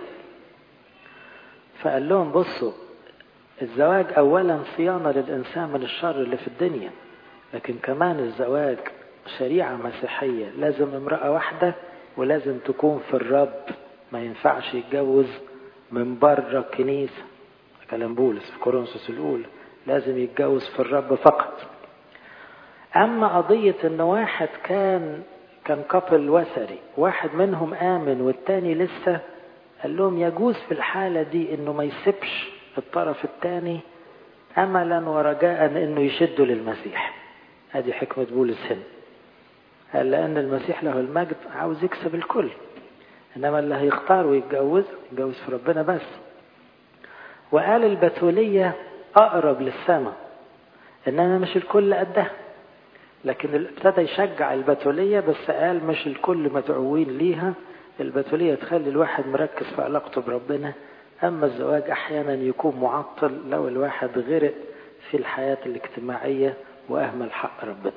فقال لهم بصوا الزواج أولا صيانة للإنسان من الشر اللي في الدنيا لكن كمان الزواج شريعة مسيحية لازم امرأة واحدة ولازم تكون في الرب ما ينفعش يتجوز من بره الكنيسة كلام بولس في كورنثوس الأولى لازم يتجوز في الرب فقط أما قضية إن واحد كان كان كابل وثري واحد منهم آمن والتاني لسه قال لهم يجوز في الحالة دي إنه ما يسيبش الطرف الثاني أملا ورجاء إنه يشده للمسيح هذه حكمة بولس هنا قال لأن المسيح له المجد عاوز يكسب الكل إنما اللي هيختار ويتجوز يتجوز في ربنا بس وقال البتولية أقرب للسماء إنما مش الكل قدها لكن ابتدى يشجع البتولية بس قال مش الكل مدعوين ليها البتولية تخلي الواحد مركز في علاقته بربنا أما الزواج أحيانا يكون معطل لو الواحد غرق في الحياة الاجتماعية وأهمل حق ربنا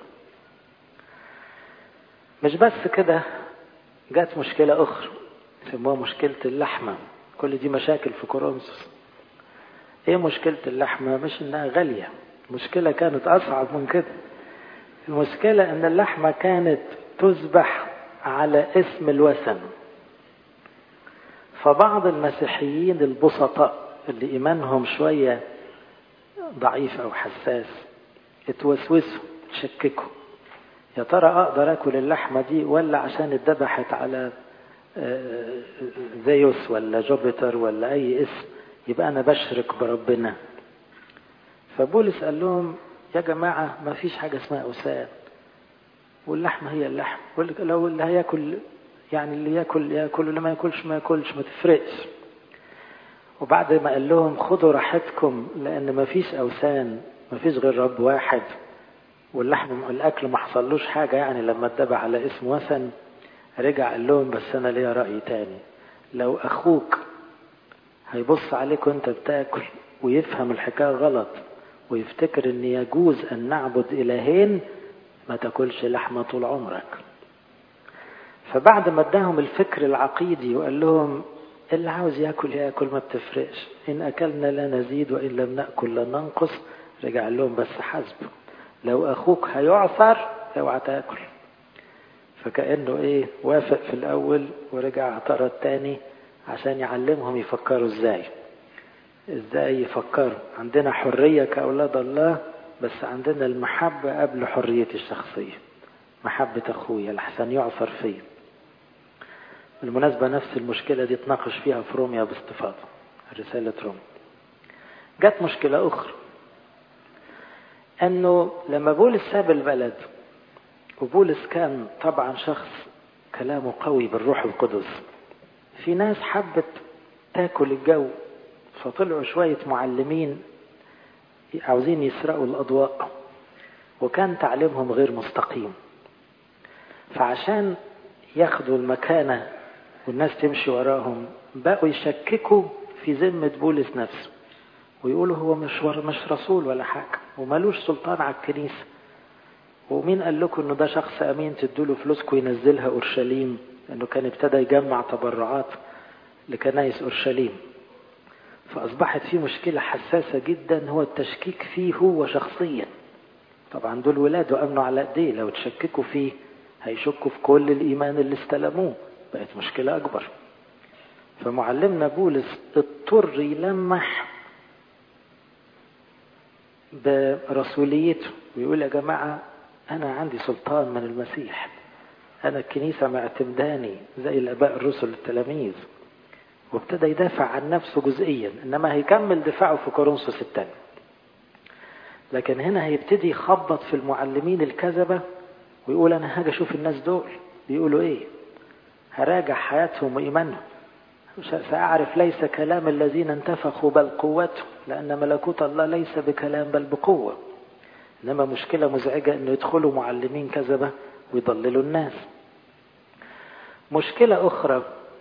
مش بس كده جت مشكلة أخرى سموها مشكلة اللحمة كل دي مشاكل في كورنثوس ايه مشكلة اللحمة مش انها غالية المشكلة كانت اصعب من كده المشكلة ان اللحمة كانت تذبح على اسم الوثن فبعض المسيحيين البسطاء اللي ايمانهم شوية ضعيف او حساس اتوسوسوا شككوا يا ترى اقدر اكل اللحمة دي ولا عشان اتذبحت على زيوس ولا جوبيتر ولا اي اسم يبقى انا بشرك بربنا فبولس قال لهم يا جماعة ما فيش حاجة اسمها أوثان واللحمة هي اللحم لو اللي هياكل يعني اللي ياكل ياكل واللي ما ياكلش ما ياكلش ما تفرقش وبعد ما قال لهم خدوا راحتكم لأن ما فيش أوثان ما فيش غير رب واحد واللحم الأكل ما حصلوش حاجة يعني لما اتبع على اسم وثن رجع قال لهم بس أنا ليا رأي تاني لو أخوك هيبص عليك وانت بتاكل ويفهم الحكاية غلط ويفتكر ان يجوز ان نعبد الهين ما تاكلش لحمة طول عمرك فبعد ما اداهم الفكر العقيدي وقال لهم اللي عاوز ياكل ياكل ما بتفرقش ان اكلنا لا نزيد وان لم ناكل لا ننقص رجع لهم بس حسب لو اخوك هيعثر اوعى تاكل فكانه ايه وافق في الاول ورجع اعترض تاني عشان يعلمهم يفكروا ازاي ازاي يفكروا عندنا حرية كأولاد الله بس عندنا المحبة قبل حرية الشخصية محبة أخويا لحسن يعثر فيه بالمناسبة نفس المشكلة دي تناقش فيها في روميا باستفاضة رسالة روميا جت مشكلة أخرى أنه لما بولس ساب البلد وبولس كان طبعا شخص كلامه قوي بالروح القدس في ناس حبت تاكل الجو فطلعوا شوية معلمين عاوزين يسرقوا الأضواء وكان تعليمهم غير مستقيم فعشان ياخدوا المكانة والناس تمشي وراهم بقوا يشككوا في ذمة بولس نفسه ويقولوا هو مش مش رسول ولا حاجة ومالوش سلطان على الكنيسة ومين قال لكم انه ده شخص امين تدوله فلوسكم ينزلها اورشليم لانه كان ابتدى يجمع تبرعات لكنايس اورشليم فاصبحت في مشكله حساسه جدا هو التشكيك فيه هو شخصيا طبعا دول ولاد وامنوا على ايديه لو تشككوا فيه هيشكوا في كل الايمان اللي استلموه بقت مشكله اكبر فمعلمنا بولس اضطر يلمح برسوليته ويقول يا جماعه انا عندي سلطان من المسيح انا الكنيسه معتمداني زي الاباء الرسل التلاميذ وابتدى يدافع عن نفسه جزئيا انما هيكمل دفاعه في كورنثوس الثاني لكن هنا هيبتدي يخبط في المعلمين الكذبة ويقول انا هاجي اشوف الناس دول بيقولوا ايه هراجع حياتهم وايمانهم سأعرف ليس كلام الذين انتفخوا بل قوته لأن ملكوت الله ليس بكلام بل بقوة إنما مشكلة مزعجة أنه يدخلوا معلمين كذبة ويضللوا الناس مشكلة أخرى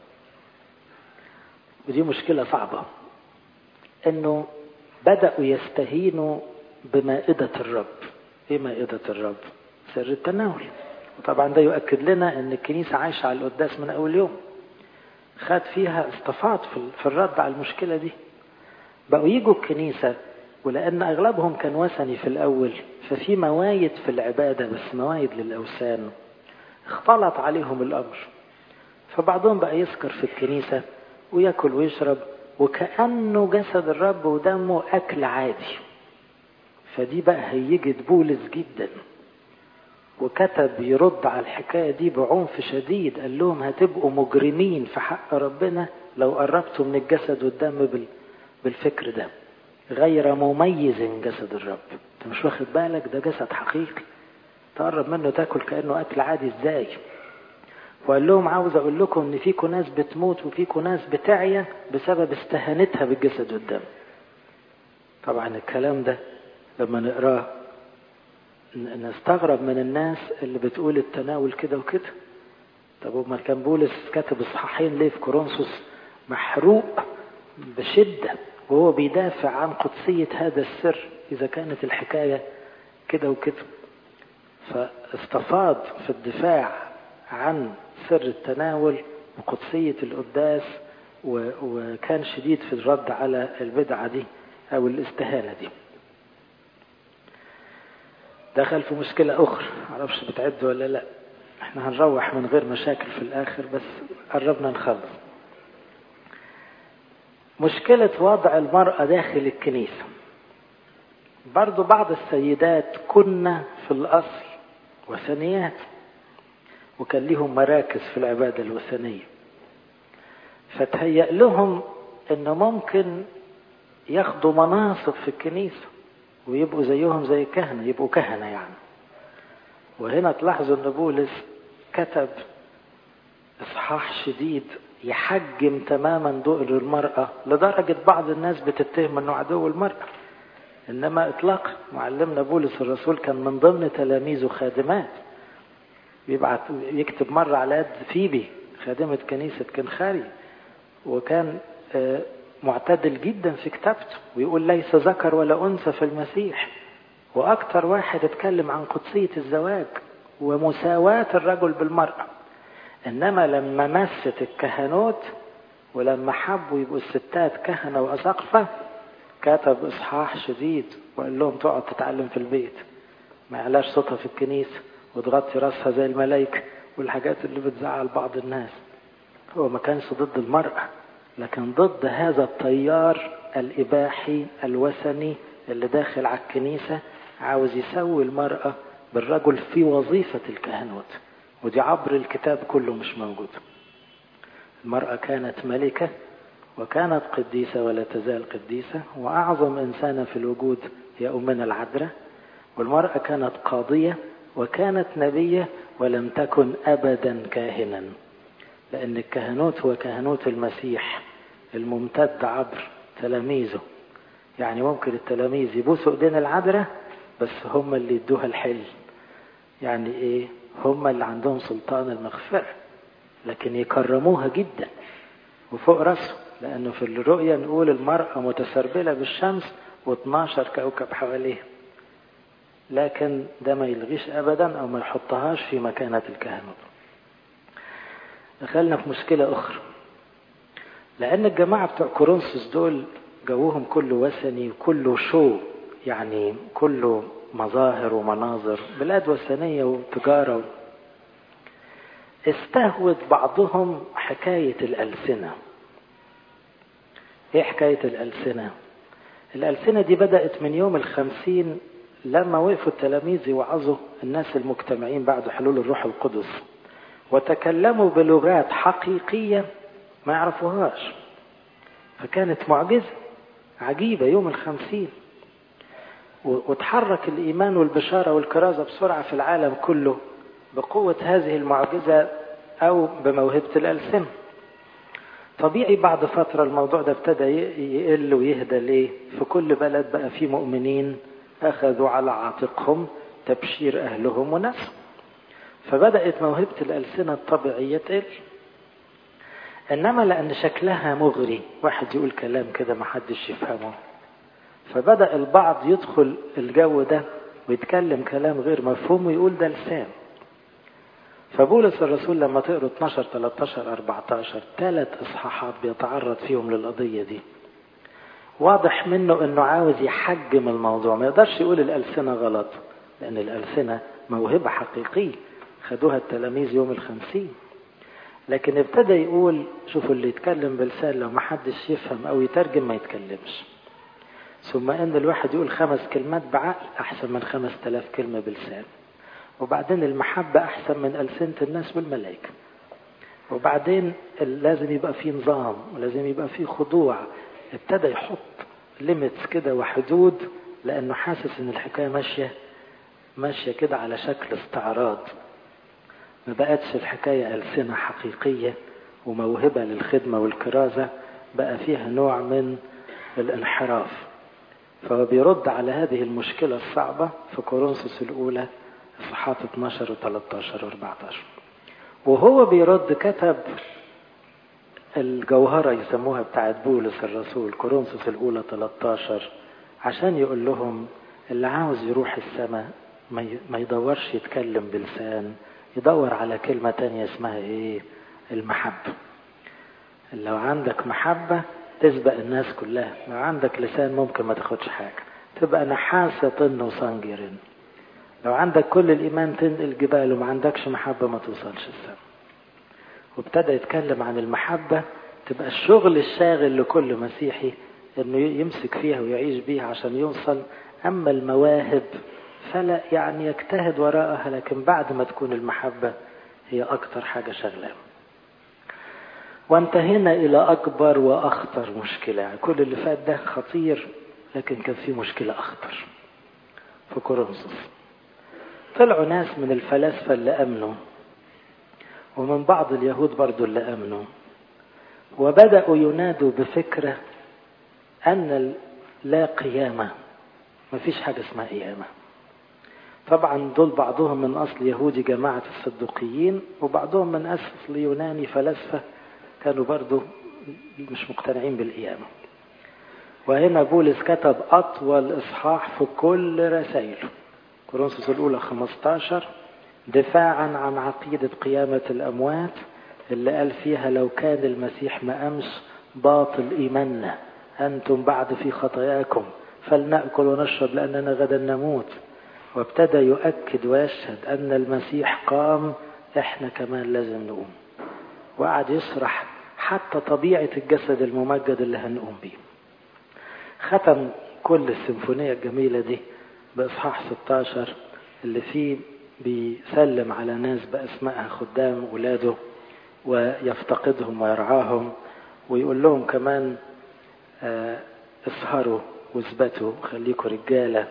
ودي مشكلة صعبة أنه بدأوا يستهينوا بمائدة الرب إيه مائدة الرب؟ سر التناول وطبعا ده يؤكد لنا أن الكنيسة عايشة على القداس من أول يوم خد فيها استفاض في الرد على المشكلة دي بقوا يجوا الكنيسة ولأن أغلبهم كان وثني في الأول ففي موايد في العبادة بس موايد للأوثان اختلط عليهم الأمر فبعضهم بقى يسكر في الكنيسة ويأكل ويشرب وكأنه جسد الرب ودمه أكل عادي فدي بقى هيجد بولس جدا وكتب يرد على الحكاية دي بعنف شديد قال لهم هتبقوا مجرمين في حق ربنا لو قربتوا من الجسد والدم بالفكر ده غير مميز جسد الرب انت مش واخد بالك ده جسد حقيقي تقرب منه تاكل كأنه أكل عادي ازاي وقال لهم عاوز اقول لكم ان فيكم ناس بتموت وفيكم ناس بتعيا بسبب استهانتها بالجسد والدم طبعا الكلام ده لما نقراه نستغرب من الناس اللي بتقول التناول كده وكده طب وما كان بولس كاتب اصحاحين ليه في كورنثوس محروق بشدة وهو بيدافع عن قدسية هذا السر إذا كانت الحكاية كده وكده فاستفاض في الدفاع عن سر التناول وقدسية القداس وكان شديد في الرد على البدعة دي أو الاستهانة دي دخل في مشكلة أخرى معرفش بتعد ولا لا احنا هنروح من غير مشاكل في الآخر بس قربنا نخلص مشكلة وضع المرأة داخل الكنيسة برضو بعض السيدات كنا في الأصل وثنيات وكان لهم مراكز في العبادة الوثنية فتهيأ لهم انه ممكن ياخدوا مناصب في الكنيسة ويبقوا زيهم زي الكهنة يبقوا كهنة يعني وهنا تلاحظوا ان بولس كتب اصحاح شديد يحجم تماما دور المرأة لدرجة بعض الناس بتتهم انه عدو المرأة انما اطلاقا معلمنا بولس الرسول كان من ضمن تلاميذه خادمات بيبعت يكتب مرة على يد فيبي خادمة كنيسة كنخاري وكان معتدل جدا في كتابته ويقول ليس ذكر ولا أنثى في المسيح وأكثر واحد اتكلم عن قدسية الزواج ومساواة الرجل بالمرأة إنما لما مست الكهنوت ولما حبوا يبقوا الستات كهنة وأساقفة كتب إصحاح شديد وقال لهم تقعد تتعلم في البيت ما يعلاش صوتها في الكنيسة وتغطي راسها زي الملائكة والحاجات اللي بتزعل بعض الناس هو ما كانش ضد المرأة لكن ضد هذا التيار الإباحي الوثني اللي داخل على الكنيسة عاوز يسوي المرأة بالرجل في وظيفة الكهنوت ودي عبر الكتاب كله مش موجود المرأة كانت ملكة وكانت قديسة ولا تزال قديسة وأعظم إنسانة في الوجود هي أمنا العذراء والمرأة كانت قاضية وكانت نبية ولم تكن أبدا كاهنا لأن الكهنوت هو كهنوت المسيح الممتد عبر تلاميذه يعني ممكن التلاميذ يبوسوا ايدين العذراء بس هم اللي يدوها الحل يعني ايه هم اللي عندهم سلطان المغفرة لكن يكرموها جدا وفوق راسه لأنه في الرؤية نقول المرأة متسربلة بالشمس و12 كوكب حواليها لكن ده ما يلغيش أبدا أو ما يحطهاش في مكانة الكهنوت دخلنا في مشكلة أخرى لأن الجماعة بتوع كورنثوس دول جوهم كله وثني وكله شو يعني كله مظاهر ومناظر بلاد وثنية وتجارة استهوت بعضهم حكاية الألسنة ايه حكاية الألسنة الألسنة دي بدأت من يوم الخمسين لما وقفوا التلاميذ يوعظوا الناس المجتمعين بعد حلول الروح القدس وتكلموا بلغات حقيقية ما يعرفوهاش فكانت معجزة عجيبة يوم الخمسين وتحرك الإيمان والبشارة والكرازة بسرعة في العالم كله بقوة هذه المعجزة أو بموهبة الألسنة طبيعي بعد فترة الموضوع ده ابتدى يقل ويهدى ليه في كل بلد بقى في مؤمنين أخذوا على عاتقهم تبشير أهلهم ونفسهم فبدأت موهبة الألسنة الطبيعية تقل إنما لأن شكلها مغري واحد يقول كلام كده محدش يفهمه فبدأ البعض يدخل الجو ده ويتكلم كلام غير مفهوم ويقول ده لسان فبولس الرسول لما تقروا 12 13 14 ثلاث اصحاحات بيتعرض فيهم للقضيه دي واضح منه انه عاوز يحجم الموضوع ما يقدرش يقول الالسنه غلط لان الالسنه موهبه حقيقيه خدوها التلاميذ يوم الخمسين لكن ابتدى يقول شوفوا اللي يتكلم بلسان لو ما حدش يفهم او يترجم ما يتكلمش ثم ان الواحد يقول خمس كلمات بعقل احسن من خمس تلاف كلمه بلسان وبعدين المحبة أحسن من ألسنة الناس والملائكة وبعدين لازم يبقى في نظام ولازم يبقى في خضوع ابتدى يحط ليميتس كده وحدود لأنه حاسس إن الحكاية ماشية ماشية كده على شكل استعراض ما بقتش الحكاية ألسنة حقيقية وموهبة للخدمة والكرازة بقى فيها نوع من الانحراف فهو بيرد على هذه المشكلة الصعبة في كورنثوس الأولى اصحاحات 12 و13 و14 وهو بيرد كتب الجوهرة يسموها بتاعت بولس الرسول كورنثوس الأولى 13 عشان يقول لهم اللي عاوز يروح السماء ما يدورش يتكلم بلسان يدور على كلمة تانية اسمها ايه المحبة لو عندك محبة تسبق الناس كلها لو عندك لسان ممكن ما تاخدش حاجة تبقى نحاسة طن وصنجر لو عندك كل الإيمان تنقل جبال وما عندكش محبة ما توصلش السماء وابتدى يتكلم عن المحبة تبقى الشغل الشاغل لكل مسيحي انه يمسك فيها ويعيش بيها عشان يوصل اما المواهب فلا يعني يجتهد وراءها لكن بعد ما تكون المحبة هي اكتر حاجة شغلة وانتهينا الى اكبر واخطر مشكلة يعني كل اللي فات ده خطير لكن كان في مشكلة اخطر في كورنثوس طلعوا ناس من الفلاسفة اللي امنوا ومن بعض اليهود برضو اللي امنوا وبدأوا ينادوا بفكرة أن لا قيامة ما فيش حاجة اسمها قيامة طبعا دول بعضهم من أصل يهودي جماعة الصدوقيين وبعضهم من أصل يوناني فلاسفة كانوا برضو مش مقتنعين بالقيامة وهنا بولس كتب أطول إصحاح في كل رسائله كورنثوس الأولى 15 دفاعا عن عقيدة قيامة الأموات اللي قال فيها لو كان المسيح ما قامش باطل إيماننا أنتم بعد في خطاياكم فلنأكل ونشرب لأننا غدا نموت وابتدى يؤكد ويشهد أن المسيح قام إحنا كمان لازم نقوم وقعد يشرح حتى طبيعة الجسد الممجد اللي هنقوم بيه ختم كل السيمفونية الجميلة دي بإصحاح 16 اللي فيه بيسلم على ناس بأسمائها خدام ولاده ويفتقدهم ويرعاهم ويقول لهم كمان آه اسهروا واثبتوا خليكوا رجالة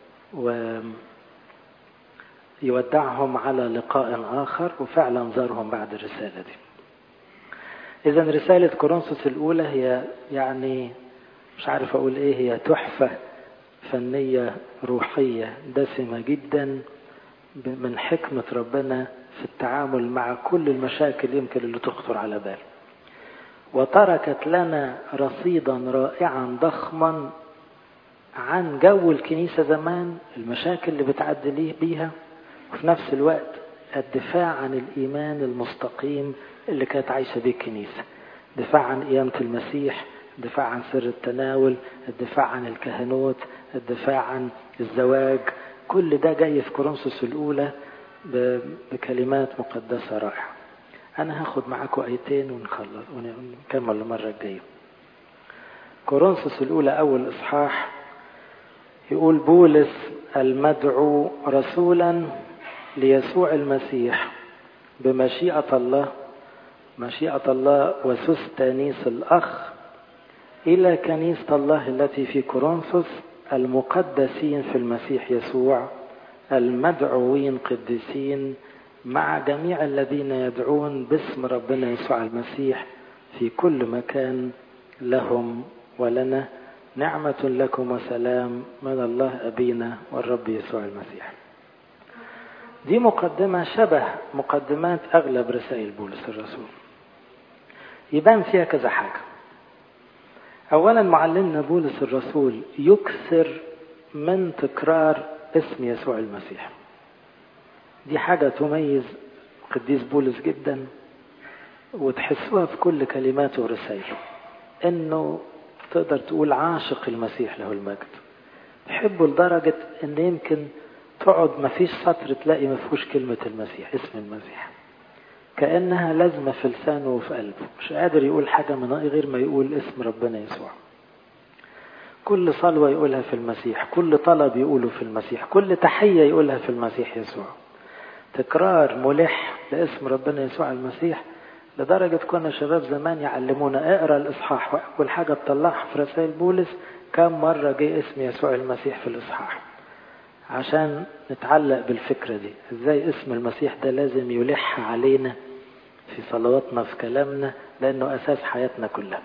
ويودعهم على لقاء آخر وفعلا زارهم بعد الرسالة دي إذا رسالة كورنثوس الأولى هي يعني مش عارف أقول إيه هي تحفة فنية روحية دسمة جدا من حكمة ربنا في التعامل مع كل المشاكل يمكن اللي تخطر على بال وتركت لنا رصيدا رائعا ضخما عن جو الكنيسة زمان المشاكل اللي بتعدي ليه بيها وفي نفس الوقت الدفاع عن الإيمان المستقيم اللي كانت عايشة بيه الكنيسة دفاع عن قيامة المسيح الدفاع عن سر التناول الدفاع عن الكهنوت الدفاع عن الزواج كل ده جاي في كورنثوس الأولى بكلمات مقدسة رائعة أنا هاخد معاكم آيتين ونخلص ونكمل المرة الجاية كورنثوس الأولى أول إصحاح يقول بولس المدعو رسولا ليسوع المسيح بمشيئة الله مشيئة الله وسستانيس الأخ إلى كنيسة الله التي في كورنثوس المقدسين في المسيح يسوع المدعوين قديسين مع جميع الذين يدعون باسم ربنا يسوع المسيح في كل مكان لهم ولنا نعمة لكم وسلام من الله أبينا والرب يسوع المسيح دي مقدمة شبه مقدمات أغلب رسائل بولس الرسول يبان فيها كذا حاجة أولا معلمنا بولس الرسول يكثر من تكرار اسم يسوع المسيح دي حاجة تميز قديس بولس جدا وتحسوها في كل كلماته ورسائله انه تقدر تقول عاشق المسيح له المجد تحبه لدرجة ان يمكن تقعد ما فيش سطر تلاقي ما فيهوش كلمة المسيح اسم المسيح كأنها لازمة في لسانه وفي قلبه مش قادر يقول حاجة من غير ما يقول اسم ربنا يسوع كل صلوة يقولها في المسيح كل طلب يقوله في المسيح كل تحية يقولها في المسيح يسوع تكرار ملح لاسم ربنا يسوع المسيح لدرجة كنا شباب زمان يعلمونا اقرا الإصحاح وأول حاجة تطلعها في رسائل بولس كم مرة جه اسم يسوع المسيح في الإصحاح عشان نتعلق بالفكرة دي ازاي اسم المسيح ده لازم يلح علينا في صلواتنا في كلامنا لأنه أساس حياتنا كلها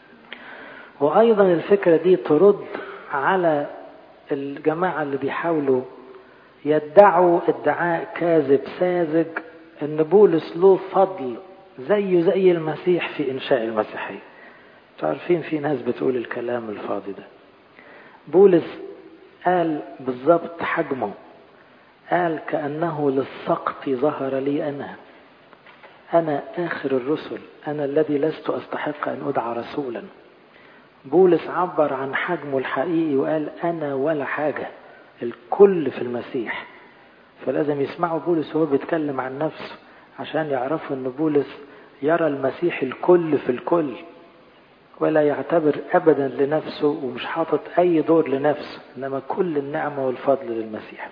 وأيضا الفكرة دي ترد على الجماعة اللي بيحاولوا يدعوا ادعاء كاذب ساذج ان بولس له فضل زيه زي المسيح في انشاء المسيحيه تعرفين في ناس بتقول الكلام الفاضي ده بولس قال بالضبط حجمه قال كأنه للسقط ظهر لي أنا أنا آخر الرسل أنا الذي لست أستحق أن أدعى رسولا بولس عبر عن حجمه الحقيقي وقال أنا ولا حاجة الكل في المسيح فلازم يسمعوا بولس وهو بيتكلم عن نفسه عشان يعرفوا ان بولس يرى المسيح الكل في الكل ولا يعتبر ابدا لنفسه ومش حاطط اي دور لنفسه انما كل النعمه والفضل للمسيح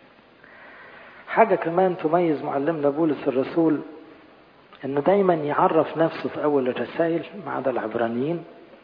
حاجه كمان تميز معلمنا بولس الرسول انه دايما يعرف نفسه في اول الرسائل ما عدا العبرانيين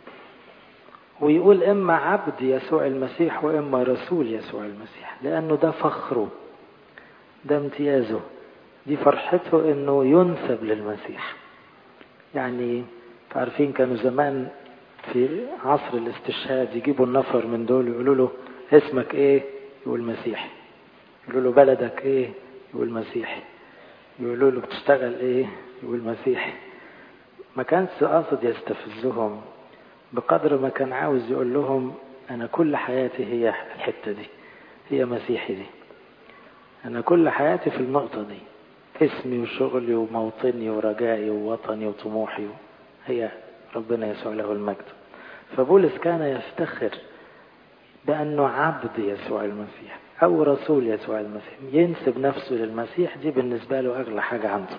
ويقول اما عبد يسوع المسيح واما رسول يسوع المسيح لانه ده فخره ده امتيازه دي فرحته انه ينسب للمسيح يعني عارفين كانوا زمان في عصر الاستشهاد يجيبوا النفر من دول يقولوا له اسمك ايه يقول مسيحي يقولوا له بلدك ايه يقول مسيحي يقولوا له بتشتغل ايه يقول مسيحي ما كانش قاصد يستفزهم بقدر ما كان عاوز يقول لهم انا كل حياتي هي الحته دي هي مسيحي دي انا كل حياتي في النقطه دي اسمي وشغلي وموطني ورجائي ووطني وطموحي هي ربنا يسوع له المجد فبولس كان يفتخر بأنه عبد يسوع المسيح أو رسول يسوع المسيح ينسب نفسه للمسيح دي بالنسبة له أغلى حاجة عنده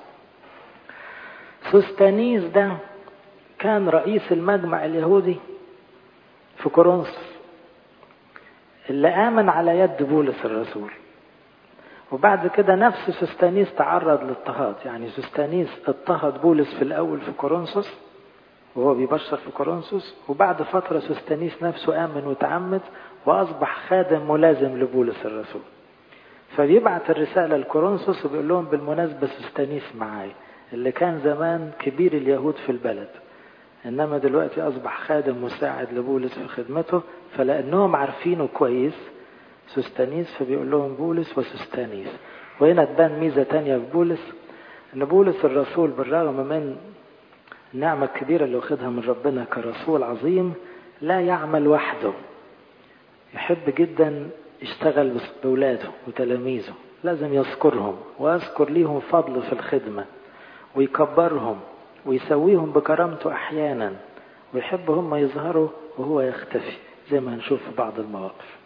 سوستانيس ده كان رئيس المجمع اليهودي في كورنثوس اللي آمن على يد بولس الرسول وبعد كده نفس سوستانيس تعرض للاضطهاد يعني سوستانيس اضطهد بولس في الأول في كورنثوس وهو بيبشر في كورنثوس وبعد فترة سوستانيس نفسه آمن وتعمد وأصبح خادم ملازم لبولس الرسول فبيبعت الرسالة لكورنثوس وبيقول لهم بالمناسبة سوستانيس معاي اللي كان زمان كبير اليهود في البلد إنما دلوقتي أصبح خادم مساعد لبولس في خدمته فلأنهم عارفينه كويس سوستانيس فبيقول لهم بولس وسوستانيس وهنا تبان ميزة تانية في بولس إن بولس الرسول بالرغم من النعمة الكبيرة اللي واخدها من ربنا كرسول عظيم لا يعمل وحده يحب جدا يشتغل بأولاده وتلاميذه لازم يذكرهم ويذكر ليهم فضل في الخدمة ويكبرهم ويسويهم بكرامته أحيانا ويحب هم يظهروا وهو يختفي زي ما هنشوف في بعض المواقف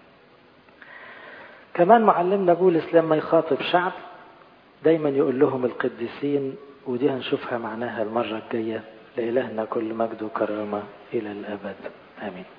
كمان معلمنا بولس لما يخاطب شعب دايما يقول لهم القديسين ودي هنشوفها معناها المرة الجاية لإلهنا كل مجد وكرامة إلى الأبد آمين